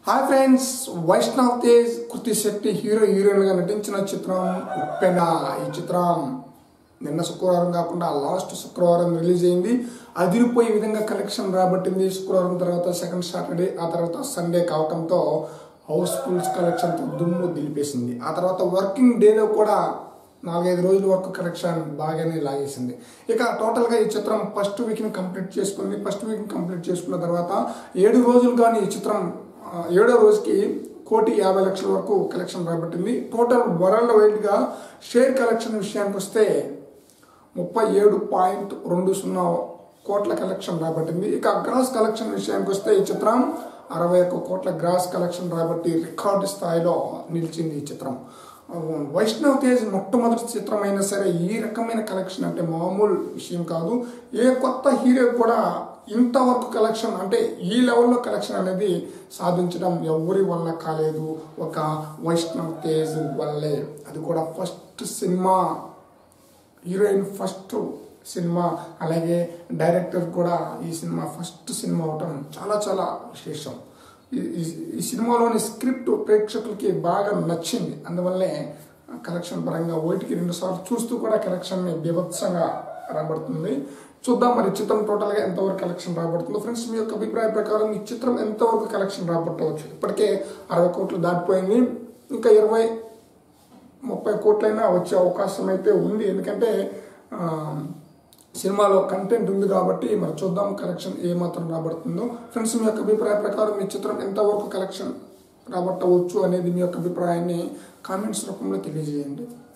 hi friends Vaishnav Tej Kriti Shetty hero heroine గా నటించిన చిత్రం ఉప్పెన ఈ చిత్రం నిన్న శుక్రవారం కాకుండా లాస్ట్ శుక్రవారం రిలీజ్ అయింది అదిరిపోయే విధంగా కలెక్షన్ రాబట్టింది శుక్రవారం తర్వాత సెకండ్ సాటర్డే ఆ తర్వాత సండే కావటంతో హౌస్ఫుల్స్ కలెక్షన్ తో దుమ్ము దిలిపేసింది ఆ తర్వాత వర్కింగ్ డేలో కూడా నాలుగైదు రోజుల వరకు కలెక్షన్ బాగానే లాగేసింది ఇక టోటల్గా ఈ చిత్రం ఫస్ట్ వీక్ని కంప్లీట్ చేసుకుంది ఫస్ట్ వీక్ని కంప్లీట్ చేసుకున్న తర్వాత ఏడు రోజులు కానీ ఈ చిత్రం ఆ, ఏడో రోజుకి కోటి యాభై లక్షల వరకు కలెక్షన్ రాబట్టింది టోటల్ వరల్డ్ వైడ్గా షేర్ కలెక్షన్ విషయానికి వస్తే ముప్పై ఏడు పాయింట్ రెండు సున్నా కోట్ల కలెక్షన్ రాబట్టింది ఇక గ్రాస్ కలెక్షన్ విషయానికి వస్తే ఈ చిత్రం అరవై ఒక్క కోట్ల గ్రాస్ కలెక్షన్ రాబట్టి రికార్డు స్థాయిలో నిలిచింది ఈ చిత్రం వైష్ణవ్ తేజ్ మొట్టమొదటి చిత్రం అయినా సరే ఈ రకమైన కలెక్షన్ అంటే మామూలు విషయం కాదు ఏ కొత్త హీరో కూడా ఇంతవరకు కలెక్షన్ అంటే ఈ లెవెల్లో కలెక్షన్ అనేది సాధించడం ఎవరి వల్ల కాలేదు ఒక వైష్ణవ్ తేజ్ వల్లే అది కూడా first cinema heroine first cinema అలాగే డైరెక్టర్ కూడా ఈ సినిమా ఫస్ట్ సినిమా అవటం చాలా చాలా విశేషం ఈ- ఈ- ఈ సినిమాలోని స్క్రిప్ట్ ప్రేక్షకులకి బాగా నచ్చింది అందువల్లే కలెక్షన్ పరంగా ఒకటికి రెండు సార్లు చూస్తూ కూడా కలెక్షన్ని బీభత్సంగా రాబడుతుంది చూద్దాం మరి చిత్రం టోటల్గా ఎంతవరకు కలెక్షన్ రాబడుతుందో ఫ్రెండ్స్ మీ యొక్క అభిప్రాయ ప్రకారం ఈ చిత్రం ఎంతవరకు కలెక్షన్ రాబట్టవచ్చు ఇప్పటికే అరవై కోట్లు దాటిపోయింది ఇంకా ఇరవై ముప్పై కోట్లైనా వచ్చే అవకాశం అయితే ఉంది ఎందుకంటే ఆ, సినిమాలో కంటెంట్ ఉంది కాబట్టి మరి చూద్దాం కలెక్షన్ ఏ మాత్రం రాబడుతుందో ఫ్రెండ్స్ మీ యొక్క అభిప్రాయ ప్రకారం మీ చిత్రం ఎంతవరకు కలెక్షన్ రాబట్టవచ్చు అనేది మీ యొక్క అభిప్రాయాన్ని కామెంట్స్ రూపంలో తెలియజేయండి